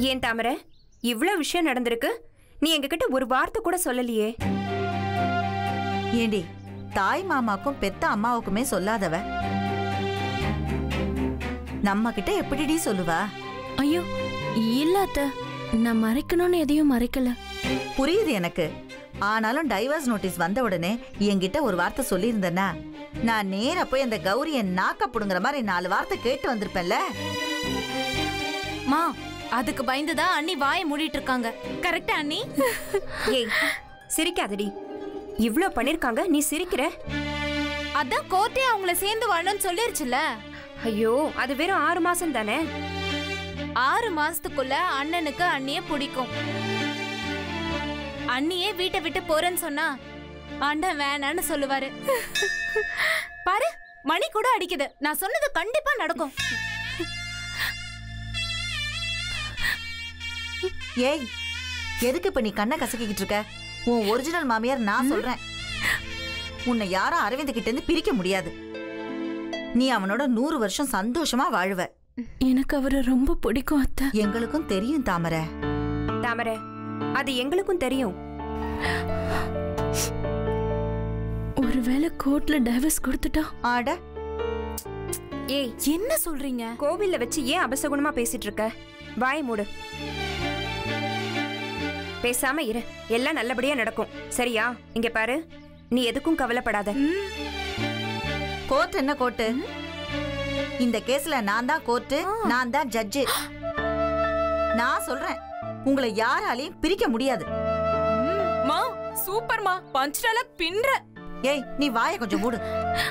ஏன் தாமரை இவ்ளோ விஷயம் நடந்திருக்கு நீ எங்ககிட்ட ஒரு வார்த்தை கூட சொல்லலையே ஏண்டி தாய் மாமாக்கும் பெத்த அம்மாவுக்குமே சொல்லாதவ நம்ம கிட்ட எப்படிடி சொல்லுவா ஐயோ இல்ல அத்த நான் மறைக்கணும்னு எதையும் மறைக்கல புரியுது எனக்கு ஆனாலும் டைவர்ஸ் நோட்டீஸ் வந்த உடனே என்கிட்ட ஒரு வார்த்தை சொல்லியிருந்தேன்னா நான் நேரா போய் அந்த கௌரிய நாக்க புடுங்குற மாதிரி நாலு வார்த்தை கேட்டு வந்திருப்பேன்ல மா அதுக்கு பயந்துதான் அண்ணி வாயை மூடிட்டு இருக்காங்க கரெக்டா அண்ணி ஏய் சிரிக்காதடி இவ்ளோ பண்ணிருக்காங்க நீ சிரிக்கிற அதான் கோர்ட்டே அவங்கள சேர்ந்து வாழணும்னு சொல்லிருச்சுல ஐயோ அது வெறும் ஆறு மாசம் தானே ஆறு மாசத்துக்குள்ள அண்ணனுக்கு அண்ணிய பிடிக்கும் அண்ணியே வீட்டை விட்டு போறேன்னு சொன்னா அண்ணன் வேணான்னு சொல்லுவாரு பாரு மணி கூட அடிக்குது நான் சொன்னது கண்டிப்பா நடக்கும் ஏய் எதுக்கு இப்ப நீ கண்ணை கசக்கிக்கிட்டு இருக்க உன் ஒரிஜினல் மாமியார் நான் சொல்றேன் உன்னை யாரும் அரவிந்த் கிட்ட இருந்து பிரிக்க முடியாது நீ அவனோட நூறு வருஷம் சந்தோஷமா வாழுவ எனக்கு அவரை ரொம்ப பிடிக்கும் அத்தை எங்களுக்கும் தெரியும் தாமரை தாமரை அது எங்களுக்கும் தெரியும் ஒருவேளை கோர்ட்ல டைவர்ஸ் கொடுத்துட்டா ஆட ஏய் என்ன சொல்றீங்க கோவில்ல வச்சு ஏன் அபசகுணமா பேசிட்டு இருக்க வாய் மூடு பேசாம இரு எல்லாம் நல்லபடியா நடக்கும் சரியா இங்க பாரு நீ எதுக்கும் கவலைப்படாத கோர்ட் என்ன கோர்ட்டு இந்த கேஸ்ல நான் தான் கோர்ட்டு நான் தான் ஜட்ஜு நான் சொல்றேன் உங்களை யாராலையும் பிரிக்க முடியாது மா சூப்பர்மா பஞ்ச் டயலாக் பின்ற ஏய் நீ வாயை கொஞ்சம் மூடு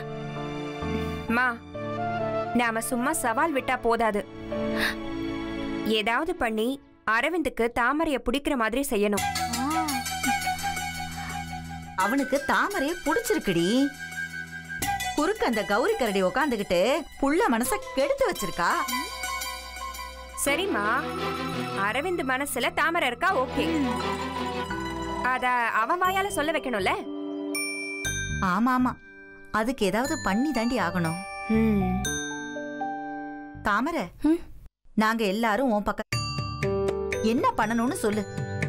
மா நாம சும்மா சவால் விட்டா போதாது ஏதாவது பண்ணி அரவிந்துக்கு தாமரைய பிடிக்கிற மாதிரி செய்யணும் அவனுக்கு தாமரைய புடிச்சிருக்குடி குறுக்க அந்த கௌரி கரடி உக்காந்துகிட்டு புள்ள மனச கெடுத்து வச்சிருக்கா சரிம்மா அரவிந்த் மனசுல தாமரை இருக்கா ஓகே அத அவன் வாயால சொல்ல வைக்கணும்ல ஆமா ஆமா அதுக்கு ஏதாவது பண்ணி தாண்டி ஆகணும் ம். தாமரை ம். நாங்க எல்லாரும் உன் பக்கம் என்ன பண்ணணும்னு சொல்லு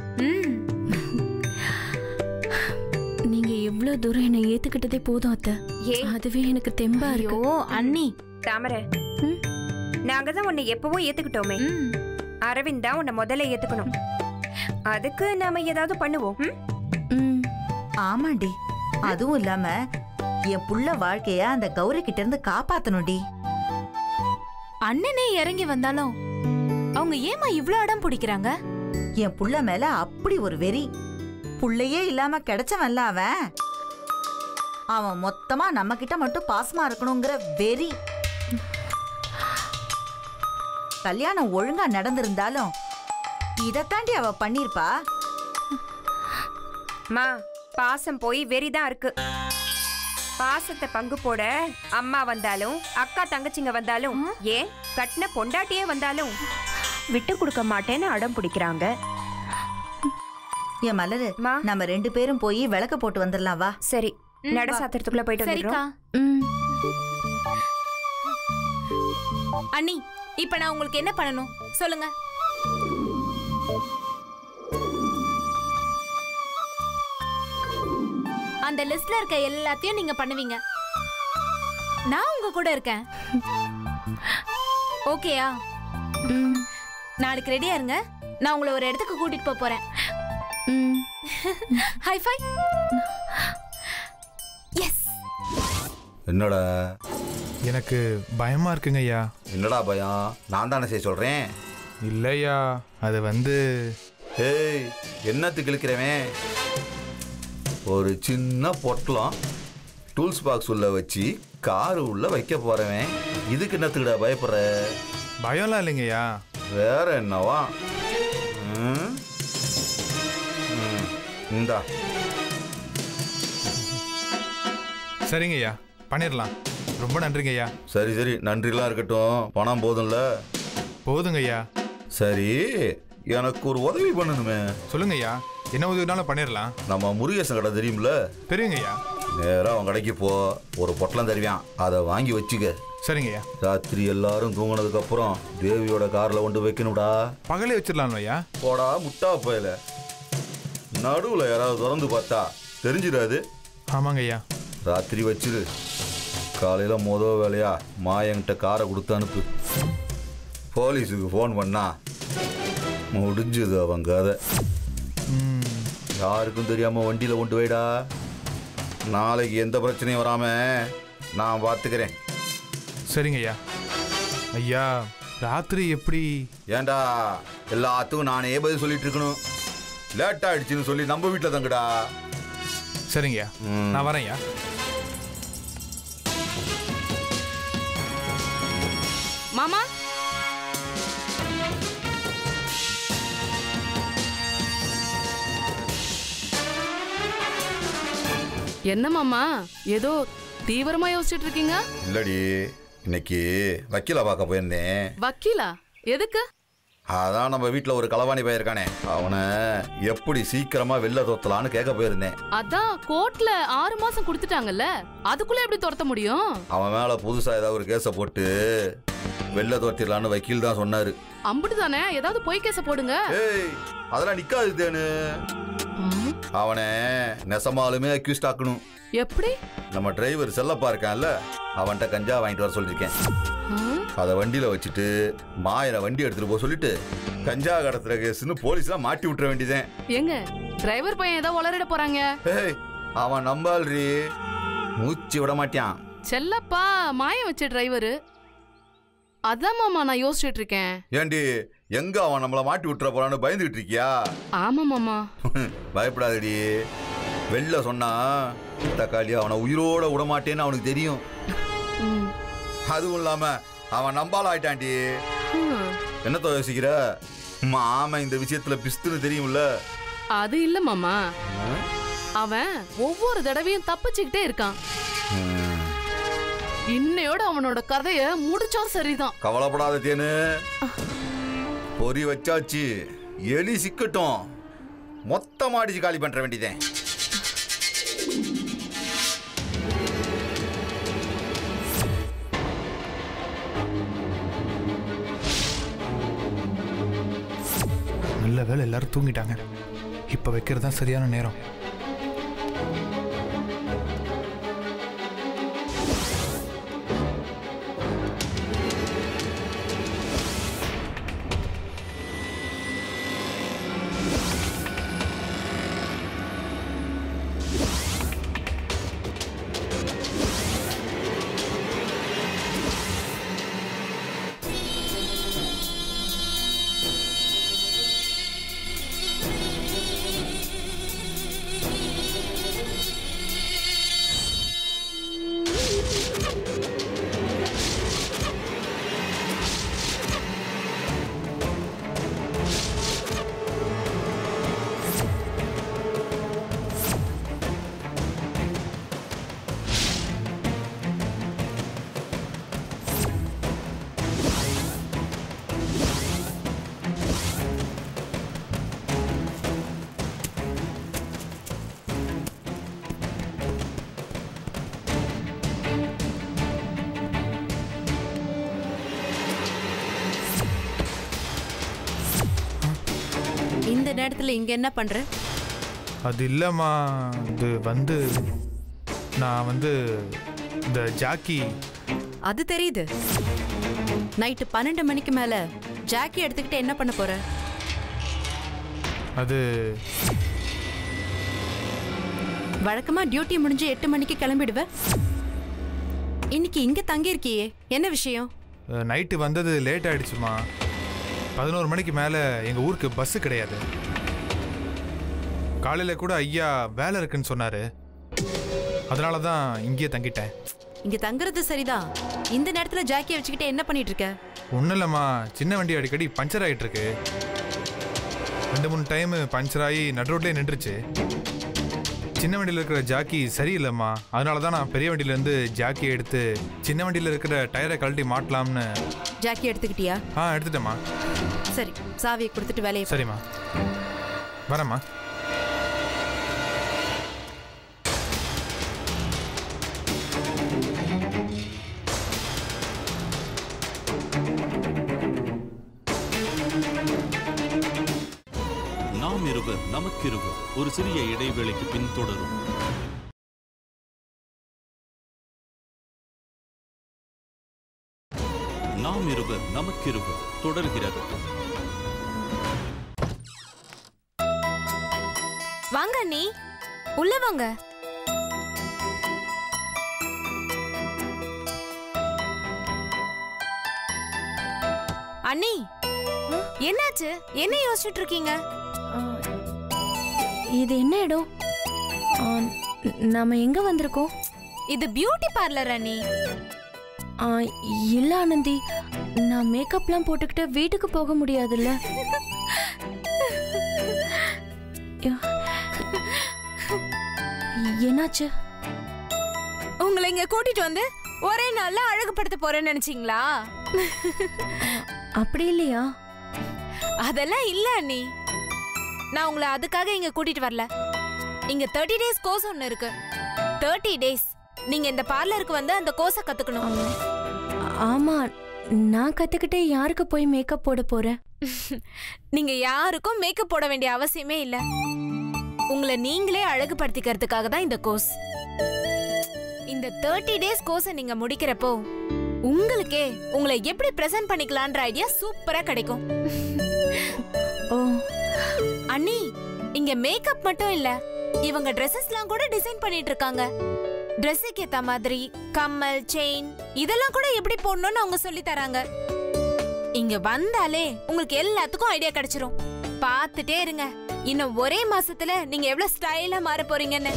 நீங்க எவ்வளவு தூரம் என்னை ஏத்துக்கிட்டதே போதும் அத்தை ஏய் அதுவே எனக்கு தெம்பா இருக்கு ஐயோ அண்ணி தாமரை ம். நாங்க தான் உன்னை எப்பவும் ஏத்துக்கிட்டோமே ம். அரவிந்த் தான் உன்னை முதல்ல ஏத்துக்கணும் அதுக்கு நாம ஏதாவது பண்ணுவோம் ம்? ம். ஆமாண்டி அதுவும் இல்லாம என் புள்ள வாழ்க்கைய அந்த கௌரி கிட்ட இருந்து காப்பாத்தணும்டி அண்ணனே இறங்கி வந்தாலும் அவங்க ஏமா இவ்ளோ அடம் பிடிக்கிறாங்க என் புள்ள மேல அப்படி ஒரு வெறி புள்ளையே இல்லாம கிடைச்சவன்ல அவன் அவன் மொத்தமா நம்ம கிட்ட மட்டும் பாசமா இருக்கணுங்கிற வெறி கல்யாணம் ஒழுங்கா நடந்திருந்தாலும் இதத்தாண்டி அவ பண்ணிருப்பா மா பாசம் போய் வெறிதான் இருக்கு பாசத்தை பங்கு போட அம்மா வந்தாலும் அக்கா தங்கச்சிங்க வந்தாலும் ஏன் கட்டின பொண்டாட்டியே வந்தாலும் விட்டு கொடுக்க மாட்டேன்னு அடம் பிடிக்கிறாங்க என் மலரு மா நம்ம ரெண்டு பேரும் போய் விளக்க போட்டு வந்துடலாம் வா சரி ம், நட வா. சாத்திரத்துக்குள்ள போயிட்டு சரிக்கா வந்துடுறோம் ம். அண்ணி இப்ப நான் உங்களுக்கு என்ன பண்ணணும் சொல்லுங்க அந்த லிஸ்ட்ல இருக்க எல்லாத்தையும் நீங்க பண்ணுவீங்க நான் உங்க கூட இருக்கேன் ஓகேயா ம். நாளைக்கு ரெடியா இருங்க நான் உங்களை ஒரு இடத்துக்கு கூட்டிட்டு போப் போறேன் ம். ஹை ஃபை எஸ் என்னடா எனக்கு பயமா இருக்குங்க ஐயா என்னடா பயம் நான் தானே செய்ய சொல்றேன் இல்லையா அது வந்து ஏய் என்னத்துக்கு இழுக்கிறவன் ஒரு சின்ன பொட்டலம் டூல்ஸ் பாக்ஸ் உள்ள வச்சு காரு உள்ள வைக்க போறவன் இதுக்கு என்னத்துக்குடா பயப்படுற பயம்லாம் இல்லைங்கய்யா வேற என்னவா ம்? ம், இந்தா சரிங்க ஐயா பண்ணிடலாம் ரொம்ப நன்றிங்க ஐயா சரி சரி நன்றிலாம் இருக்கட்டும் பணம் போதும்ல போதுங்க ஐயா சரி எனக்கு ஒரு உதவி பண்ணணுமே சொல்லுங்க ஐயா என்ன உதவினாலும் பண்ணிடலாம் நம்ம முருகேசன் கடை தெரியும்ல தெரியுங்க ஐயா நேரா அவன் கடைக்கு போ ஒரு பொட்டலம் தருவான் அதை வாங்கி வச்சுக்க சரிங்க ஐயா ராத்திரி எல்லாரும் தூங்கினதுக்கு அப்புறம் தேவியோட கார்ல கொண்டு வைக்கணும்டா பகலே வச்சிடலாம் ஐயா போடா முட்டா போயல நடுவுல யாராவது திறந்து பார்த்தா தெரிஞ்சிடாது ஆமாங்க ஐயா ராத்திரி வச்சிரு காலையில மொதல் வேலையா மாயங்கிட்ட காரை கொடுத்து அனுப்பு போலீஸுக்கு ஃபோன் பண்ணா முடிஞ்சது அவன் கதை ம், யாருக்கும் தெரியாம வண்டியில கொண்டு போயிடா நாளைக்கு எந்த பிரச்சனையும் வராம நான் பார்த்துக்கிறேன் சரிங்க ஐயா ஐயா ராத்திரி எப்படி ஏன்டா எல்லாத்துக்கும் நானே பதில் சொல்லிட்டு இருக்கணும் லேட் ஆயிடுச்சுன்னு சொல்லி நம்ம வீட்டில் தங்கடா சரிங்க ஐயா ம். நான் வரேன் ஐயா மாமா என்ன மாமா ஏதோ தீவிரமா யோசிச்சுட்டு இருக்கீங்க இல்லடி இன்னைக்கு வக்கீல பார்க்க போயிருந்தேன் வக்கீலா எதுக்கு அதான் நம்ம வீட்டில் ஒரு களவாணி பையன் அவனை எப்படி சீக்கிரமா வெளில தோத்தலான்னு கேட்க போயிருந்தேன் அதான் கோர்ட்ல ஆறு மாசம் கொடுத்துட்டாங்கல்ல அதுக்குள்ள எப்படி துரத்த முடியும் அவன் மேல புதுசா ஏதாவது ஒரு கேஸை போட்டு வெளில தோத்திடலான்னு வக்கீல் தான் சொன்னாரு அம்புட்டு தானே ஏதாவது பொய் கேச போடுங்க ஏய் அதெல்லாம் நிக்காது தேனு ம், அவனை நெசமாலுமே அக்யூஸ்ட் ஆக்கணும் எப்படி நம்ம டிரைவர் செல்லப்பா இருக்கான்ல அவன்கிட்ட கஞ்சா வாங்கிட்டு வர சொல்லியிருக்கேன் ம், அதை வண்டியில வச்சுட்டு மாயனை வண்டி எடுத்துட்டு போக சொல்லிட்டு கஞ்சா கடத்துற கேஸ்னு போலீஸ்லாம் மாட்டி விட்டுற வேண்டியதேன் ஏங்க டிரைவர் பையன் ஏதோ உளறிட போறாங்க ஏய் அவன் நம்பால்ரி மூச்சு விட மாட்டான் செல்லப்பா மாயம் வச்ச டிரைவரு அதான் மாமா நான் யோசிச்சுட்டு இருக்கேன் ஏண்டி எங்க அவன் நம்மள மாட்டி விட்டுற போறான்னு பயந்துகிட்டு இருக்கியா ஆமா மாமா பயப்படாதடி வெளில சொன்னா தக்காளி அவனை உயிரோட விட மாட்டேன்னு அவனுக்கு தெரியும் ம், அதுவும் இல்லாம அவன் நம்பால ஆயிட்டான்டி ம். என்னத்த யோசிக்கிற மாமன் இந்த விஷயத்துல பிஸ்துன்னு தெரியும்ல அது இல்ல மாமா அவன் ஒவ்வொரு தடவையும் தப்பிச்சுக்கிட்டே இருக்கான் ம். இன்னையோட அவனோட கதைய முடிச்சா சரிதான் கவலைப்படாத தேனு பொறி வச்சாச்சு எலி சிக்கட்டும் மொத்தமா அடிச்சு காலி பண்ற வேண்டியதேன் நல்ல வேலை எல்லாரும் தூங்கிட்டாங்க இப்போ வைக்கிறது தான் சரியான நேரம் இந்த நேரத்துல இங்க என்ன பண்ற அது இல்லைம்மா இது வந்து நான் வந்து இந்த ஜாக்கி அது தெரியுது நைட்டு பன்னெண்டு மணிக்கு மேல ஜாக்கி எடுத்துக்கிட்டு என்ன பண்ண போற அது வழக்கமா டியூட்டி முடிஞ்சு எட்டு மணிக்கு கிளம்பிடுவ இன்னைக்கு இங்க தங்கி இருக்கியே என்ன விஷயம் நைட்டு வந்தது லேட் ஆயிடுச்சுமா பதினோரு மணிக்கு மேலே எங்கள் ஊருக்கு பஸ்ஸு கிடையாது காலையில் கூட ஐயா வேலை இருக்குன்னு சொன்னார் அதனால தான் இங்கேயே தங்கிட்டேன் இங்க தங்குறது சரிதான் இந்த நேரத்துல ஜாக்கியை வச்சுக்கிட்டு என்ன பண்ணிட்டு இருக்க ஒன்றும் இல்லைம்மா சின்ன வண்டி அடிக்கடி பஞ்சர் ஆகிட்டு இருக்கு ரெண்டு மூணு டைமு பஞ்சர் ஆகி நடு ரோட்லேயே நின்றுச்சு சின்ன வண்டியில் இருக்கிற ஜாக்கி சரியில்லைம்மா அதனால தான் நான் பெரிய வண்டியிலேருந்து ஜாக்கியை எடுத்து சின்ன வண்டியில் இருக்கிற டயரை கழட்டி மாட்டலாம்னு ஜாக்கி எடுத்துக்கிட்டியா ஆ எடுத்துட்டேம்மா சரி சாவியை கொடுத்துட்டு வேலையை பாரு. சரிம்மா வரேம்மா நாம் இருவர் நமக்கிருவர் ஒரு சிறிய இடைவேளைக்கு பின் தொடரும் நாம் இருவர் நமக்கிருவர் தொடர்கிறது வாங்க அண்ணி உள்ள வாங்க அண்ணி என்னாச்சு என்ன யோசிச்சுட்டு இருக்கீங்க இது என்ன இடம் ஆ, நாம எங்க வந்திருக்கோம் இது பியூட்டி பார்லர் அண்ணி ஆ, இல்ல ஆனந்தி நான் மேக்கப்லாம் போட்டுக்கிட்டு வீட்டுக்கு போக முடியாதுல்ல யா. என்னாச்சு உங்களை இங்க கூட்டிட்டு வந்து ஒரே நாள்ல அழகுபடுத்த போறேன்னு நினைச்சீங்களா அப்படி இல்லையா அதெல்லாம் இல்ல அண்ணி நான் உங்களை அதுக்காக இங்க கூட்டிட்டு வரல இங்க தேர்ட்டி டேஸ் கோர்ஸ் ஒன்னு இருக்கு தேர்ட்டி டேஸ் நீங்க இந்த பார்லருக்கு வந்து அந்த கோர்ஸை கத்துக்கணும் ஆமா நான் கத்துக்கிட்டு யாருக்கு போய் மேக்கப் போட போறேன் நீங்க யாருக்கும் மேக்கப் போட வேண்டிய அவசியமே இல்ல உங்களை நீங்களே அழகுபடுத்திக்கிறதுக்காக தான் இந்த கோர்ஸ் இந்த தேர்ட்டி டேஸ் கோர்ஸை நீங்க முடிக்கிறப்போ உங்களுக்கே உங்களை எப்படி பிரசன்ட் பண்ணிக்கலான்ற ஐடியா சூப்பரா கிடைக்கும் ஓ அண்ணி இங்க மேக்கப் மட்டும் இல்ல இவங்க ட்ரெஸ்ஸஸ்லாம் கூட டிசைன் பண்ணிட்டு இருக்காங்க ட்ரெஸ்ஸுக்கு ஏத்த மாதிரி கம்மல் செயின் இதெல்லாம் கூட எப்படி போடணும்னு அவங்க சொல்லி தராங்க இங்க வந்தாலே உங்களுக்கு எல்லாத்துக்கும் ஐடியா கிடைச்சிரும் பார்த்துட்டே இருங்க இன்னும் ஒரே மாசத்துல நீங்க எவ்வளவு ஸ்டைலா மாற போறீங்கன்னு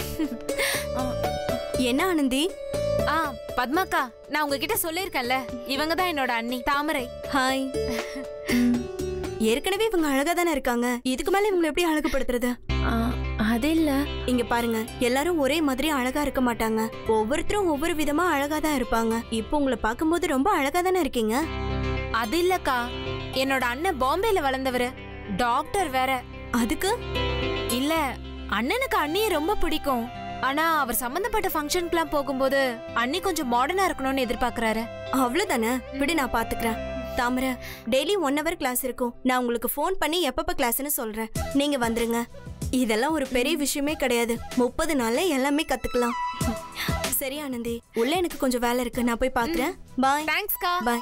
என்ன ஆனந்தி ஆ பத்மாக்கா நான் உங்ககிட்ட சொல்லியிருக்கேன்ல இவங்க தான் என்னோட அண்ணி தாமரை ஹாய் ஏற்கனவே இவங்க அழகா தானே இருக்காங்க இதுக்கு மேல இவங்களை எப்படி அழகுபடுத்துறது அது இல்ல இங்க பாருங்க எல்லாரும் ஒரே மாதிரி அழகா இருக்க மாட்டாங்க ஒவ்வொருத்தரும் ஒவ்வொரு விதமா அழகா தான் இருப்பாங்க இப்போ உங்களை பார்க்கும்போது ரொம்ப அழகா தானே இருக்கீங்க அது இல்லக்கா என்னோட அண்ணன் பாம்பேல வளர்ந்தவரு டாக்டர் வேற அதுக்கு இல்ல அண்ணனுக்கு அண்ணியை ரொம்ப பிடிக்கும் ஆனா அவர் சம்பந்தப்பட்ட ஃபங்க்ஷனுக்குலாம் போகும்போது அண்ணி கொஞ்சம் மாடர்னா இருக்கணும்னு எதிர்பார்க்கறாரு அவ்வளவுதானே விடு நான் பாத்துக்கிறேன் Thamarai daily one hour class இருக்கும் நான் உங்களுக்கு ஃபோன் பண்ணி எப்பப்ப கிளாஸ்னு சொல்றேன் நீங்க வந்துருங்க இதெல்லாம் ஒரு பெரிய விஷயமே கிடையாது முப்பது நாள்ல எல்லாமே கத்துக்கலாம் சரி ஆனந்தி உள்ள எனக்கு கொஞ்சம் வேலை இருக்கு நான் போய் பாக்குறேன் பாய் தேங்க்ஸ்க்கா பாய்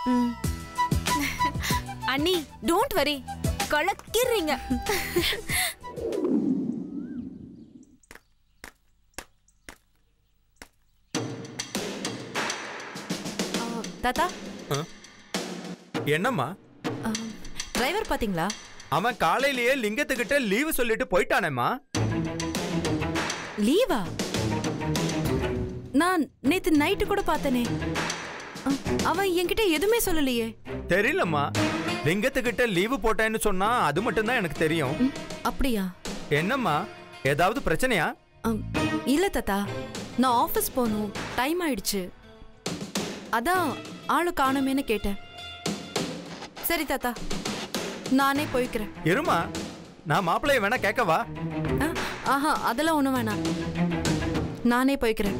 அண்ணி டோன்ட் வரி கலக்கிடுறீங்க தாத்தா என்னம்மா டிரைவர் பாத்தீங்களா அவன் காலையிலேயே லிங்கத்துக்கிட்ட லீவு சொல்லிட்டு போயிட்டானேம்மா லீவா நான் நேத்து நைட்டு கூட பார்த்தனே அ- அவன் என்கிட்ட எதுவுமே சொல்லலையே தெரியலம்மா லிங்கத்துக்கிட்ட லீவு போட்டேன்னு சொன்னா அது மட்டும்தான் எனக்கு தெரியும் அப்படியா என்னம்மா ஏதாவது பிரச்சனையா அம், இல்ல தாத்தா நான் ஆபீஸ் போகணும் டைம் ஆயிடுச்சு அதான் ஆளு காணுமேன்னு கேட்டேன் சரி தாத்தா நானே போய்க்கிறேன் இருமா நான் மாப்பிள்ளைய வேணா கேட்கவா அ, ஆஹா அதெல்லாம் ஒண்ணும் வேணாம் நானே போய்க்கிறேன்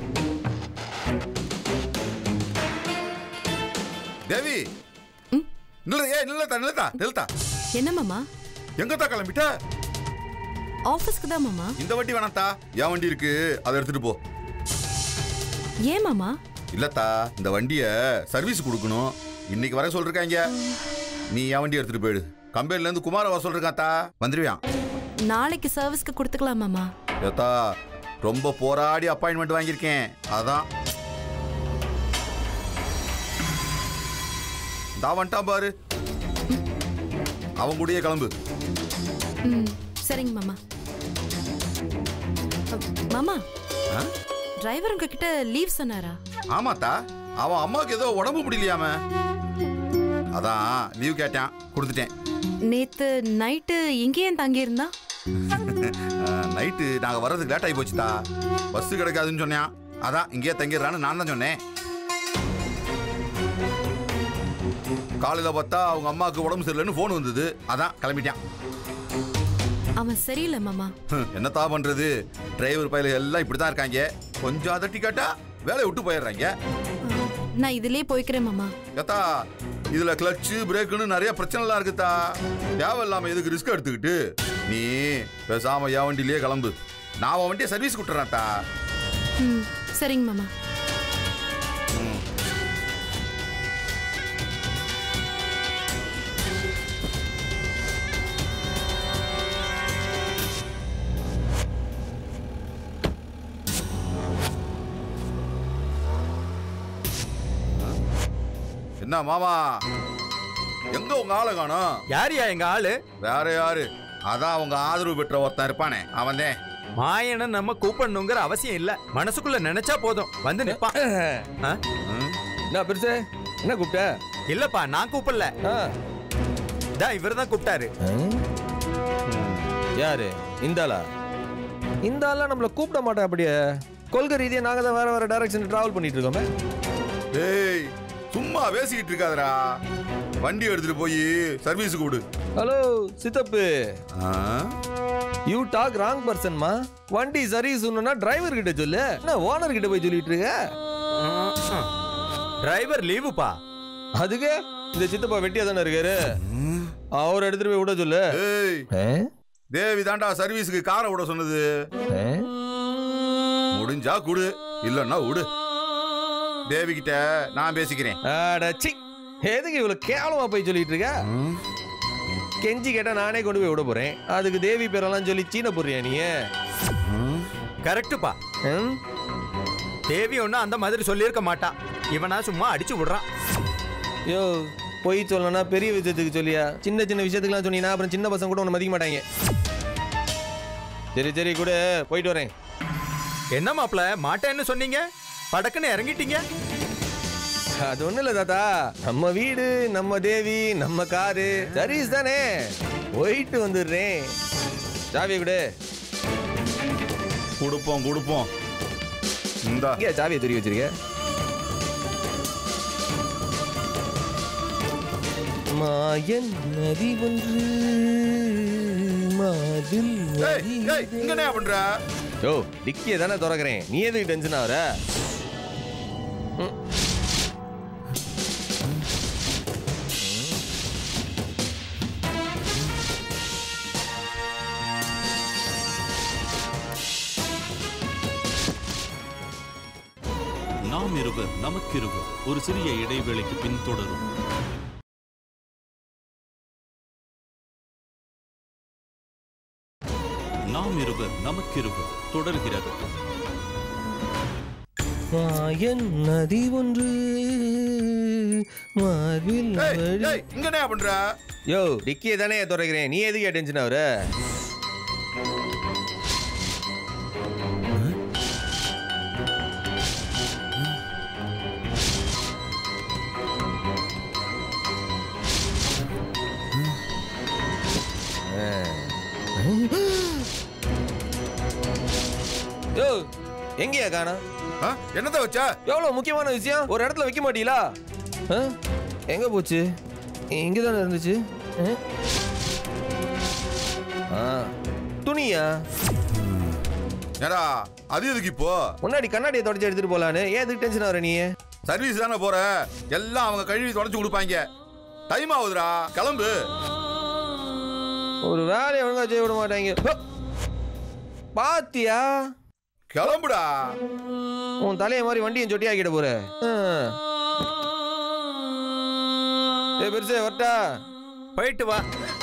தேவி நில்ல ஏ நில்லத்தா நில்லத்தா நில்லத்தா என்ன மாமா எங்கத்தா கிளம்பிட்ட ஆபீஸ்க்கு தான் மாமா இந்த வண்டி வேணாத்தா என் வண்டி இருக்கு அதை எடுத்துட்டு போ ஏன் மாமா இல்லத்தா இந்த வண்டியை சர்வீஸ் கொடுக்கணும் இன்னைக்கு வர சொல்லிருக்காங்க நீ என் வண்டி எடுத்துட்டு போயிடு கம்பெனில இருந்து குமார வர சொல்லிருக்காத்தா வந்துருவியான் நாளைக்கு சர்வீஸ்க்கு கொடுத்துக்கலாம் மாமா ஏத்தா ரொம்ப போராடி அப்பாயின்மெண்ட் வாங்கியிருக்கேன் அதான் தா வந்துட்டான் பாரு அவன் கூடயே கிளம்பு ம் சரிங்க மாமா அ, மாமா ஆ? டிரைவர் உங்ககிட்ட லீவ் சொன்னாரா ஆமாத்தா அவன் அம்மாவுக்கு ஏதோ உடம்பு முடியலையாம அதான் லீவ் கேட்டான் கொடுத்துட்டேன் நேத்து நைட்டு இங்கேயே தங்கியிருந்தா நைட்டு நாங்கள் வர்றதுக்கு லேட் ஆகி போச்சுதா பஸ் கிடைக்காதுன்னு சொன்னான் அதான் இங்கேயே தங்கிடுறான்னு நான் தான் சொன்னேன் காலையில் பார்த்தா அவங்க அம்மாவுக்கு உடம்பு சரியில்லைன்னு ஃபோன் வந்தது அதான் கிளம்பிட்டான் அவன் சரியில்லை மாமா ஹம், என்னத்தா பண்றது டிரைவர் பயில எல்லாம் இப்படி தான் இருக்காங்க கொஞ்சம் அதட்டி கேட்டா வேலையை விட்டு போயிடுறாங்க நான் இதுலயே போய்க்கிறேன் மாமா ஏத்தா இதுல கிளச்சு பிரேக்குன்னு நிறைய பிரச்சனைலாம் இருக்குதா தேவையில்லாம எதுக்கு ரிஸ்க் எடுத்துக்கிட்டு நீ பேசாம என் வண்டியிலேயே கிளம்பு நான் உன் வண்டியை சர்வீஸ் விட்டுறேன்டா ம் சரிங்க மாமா என்ன மாமா எங்க உங்க ஆளை காணோம் யாரியா எங்க ஆளு வேற யாரு அதான் உங்க ஆதரவு பெற்ற ஒருத்தன் இருப்பானே அவன்தான் மாயனை நம்ம கூப்பிடணுங்கிற அவசியம் இல்ல மனசுக்குள்ள நினைச்சா போதும் வந்து நிப்பான் ஆ? என்ன பெருசு என்ன கூப்பிட்ட இல்லப்பா நான் கூப்பிடல தான் இவர் தான் கூப்பிட்டாரு யாரு இந்த ஆளா இந்த ஆளா நம்மள கூப்பிட மாட்டேன் அப்படியே கொள்கை ரீதியா நாங்க தான் வேற வேற டைரக்ஷன் டிராவல் பண்ணிட்டு இருக்கோமே டேய் சும்மா பேசிக்கிட்டு இருக்காதடா வண்டி எடுத்துட்டு போய் சர்வீஸுக்கு விடு ஹலோ சித்தப்பு ஆ? யூ டாக் ராங் பர்சன்மா வண்டி சரி சொன்னா டிரைவர் கிட்ட சொல்லு என்ன ஓனர் கிட்ட போய் சொல்லிட்டு இருக்க டிரைவர் லீவுப்பா அதுக்கு இந்த சித்தப்பா வெட்டியா தானே இருக்காரு அவர் எடுத்துட்டு போய் விட சொல்லு ஏய் தேவி தாண்டா சர்வீஸுக்கு காரை விட சொன்னது முடிஞ்சா குடு இல்லன்னா விடு தேவி கிட்ட நான் பேசிக்கிறேன் அடச்சி எதுக்கு இவ்வளவு கேவலமா போய் சொல்லிட்டு இருக்க கெஞ்சி கேட்டா நானே கொண்டு போய் விட போறேன் அதுக்கு தேவி பேரெல்லாம் சொல்லி சீன போறியா நீ கரெக்டுப்பா தேவி ஒன்றும் அந்த மாதிரி சொல்லியிருக்க மாட்டா இவனா சும்மா அடிச்சு விடுறான் யோ பொய் சொல்லணும்னா பெரிய விஷயத்துக்கு சொல்லியா சின்ன சின்ன விஷயத்துக்குலாம் சொன்னீங்கன்னா அப்புறம் சின்ன பசங்க கூட உன்னை மதிக்க மாட்டாங்க சரி சரி கூட போயிட்டு வரேன் என்ன மாப்பிள மாட்டேன்னு சொன்னீங்க படக்குன்னு இறங்கிட்டீங்க அது ஒண்ணும் இல்ல தாத்தா நம்ம வீடு நம்ம தேவி நம்ம காரு சர்வீஸ் தானே போயிட்டு வந்துடுறேன் சாவியை கொடு கொடுப்போம் கொடுப்போம் இந்தா இங்கே சாவியை துரி வச்சிருக்க மாயன் நதி ஒன்று மாதில் ஏய் ஏய் இங்க என்ன பண்ற யோ டிக்கியை தானே திறக்கிறேன் நீ எதுக்கு டென்ஷன் ஆகுற ம். நாம் இருவர் நமக்கிருவர் ஒரு சிறிய இடைவேளைக்கு பின் தொடரும் நாம் இருவர் நமக்கிருவர் தொடர்கிறது மாயன் நதி ஒன்று மார்பில் ஏய் வழி- ஏய் இங்க என்ன பண்ற யோ டிக்கியை தானே திறக்கிறேன் நீ எதுக்கு டென்ஷன் ஆகுற யோ எங்கேயா காணோம் ஆ? என்னத்த வச்ச எவ்வளவு முக்கியமான விஷயம் ஒரு இடத்துல வைக்க மாட்டீங்களா ஆ? எங்க போச்சு இங்க தானே இருந்துச்சு ஆ? ஆ துணியா ஏடா அது எதுக்கு இப்போ முன்னாடி கண்ணாடியை தொடச்சி எடுத்துட்டு போலான்னு ஏன் எதுக்கு டென்ஷன் ஆகுற நீ சர்வீஸ் தானே போற எல்லாம் அவங்க கழுவி தொடச்சு கொடுப்பாங்க டைம் ஆகுதுடா கிளம்பு ஒரு வேலையை ஒழுங்கா செய்ய விட மாட்டாங்க ஹோ! பாத்தியா கிளம்புடா உன் தலைய மாதிரி வண்டியும் சொட்டி ஆக்கிட போற ஆ. ஏய் பெருசே வரட்டா போயிட்டு வா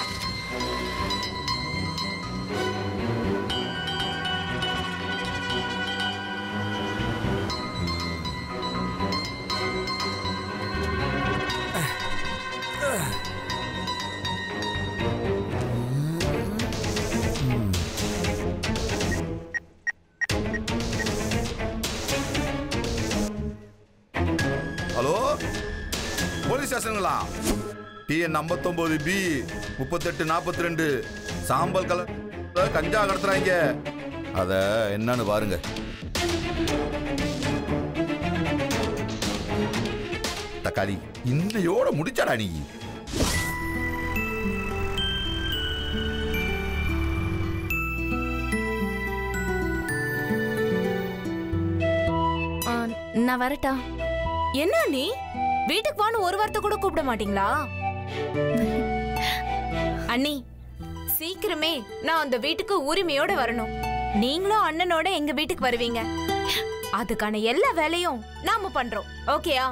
ஹலோ போலீஸ் ஸ்டேஷனுங்களா டிஎன் ஐம்பத்தொம்போது பி முப்பத்தெட்டு நாற்பத்தி ரெண்டு சாம்பல் கலர் கஞ்சா கடத்துறாங்க அத என்னன்னு பாருங்க தக்காளி இன்னையோட முடிச்சாடா நீ ஆ, நான் வரட்டா என்ன நீ வீட்டுக்கு வான்னு ஒரு வார்த்தை கூட கூப்பிட மாட்டீங்களா அண்ணி சீக்கிரமே நான் அந்த வீட்டுக்கு உரிமையோட வரணும் நீங்களும் அண்ணனோட எங்க வீட்டுக்கு வருவீங்க அதுக்கான எல்லா வேலையும் நாம பண்றோம் ஓகேயா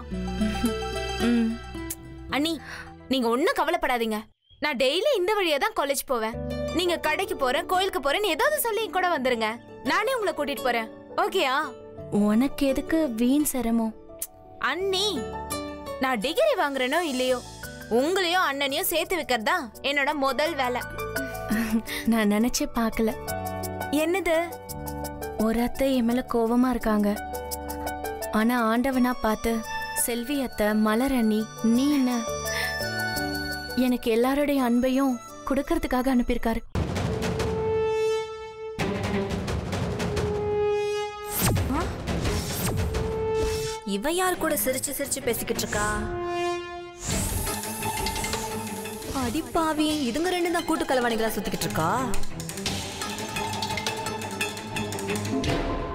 அண்ணி நீங்க ஒண்ணும் கவலைப்படாதீங்க நான் டெய்லி இந்த வழியா தான் காலேஜ் போவேன் நீங்க கடைக்கு போறேன் கோயிலுக்கு போறேன்னு ஏதாவது சொல்லி என் கூட வந்துருங்க நானே உங்களை கூட்டிட்டு போறேன் ஓகேயா உனக்கு எதுக்கு வீண் சிரமம் அண்ணி நான் டிகிரி வாங்குறேனோ இல்லையோ உங்களையும் அண்ணனையும் சேர்த்து வைக்கிறது தான் என்னோட முதல் வேலை நான் நினைச்சே பார்க்கல என்னது ஒரு அத்தை என் மேல கோவமா இருக்காங்க ஆனா ஆண்டவனா பார்த்து செல்வி அத்தை மலர் அண்ணி நீ என்ன எனக்கு எல்லாருடைய அன்பையும் கொடுக்கறதுக்காக அனுப்பியிருக்காரு இவ யார் கூட சிரிச்சு சிரிச்சு பேசிக்கிட்டு இருக்கா அடிப்பாவி இதுங்க ரெண்டு தான் கூட்டு கலவாணிகளா சுத்திக்கிட்டு இருக்கா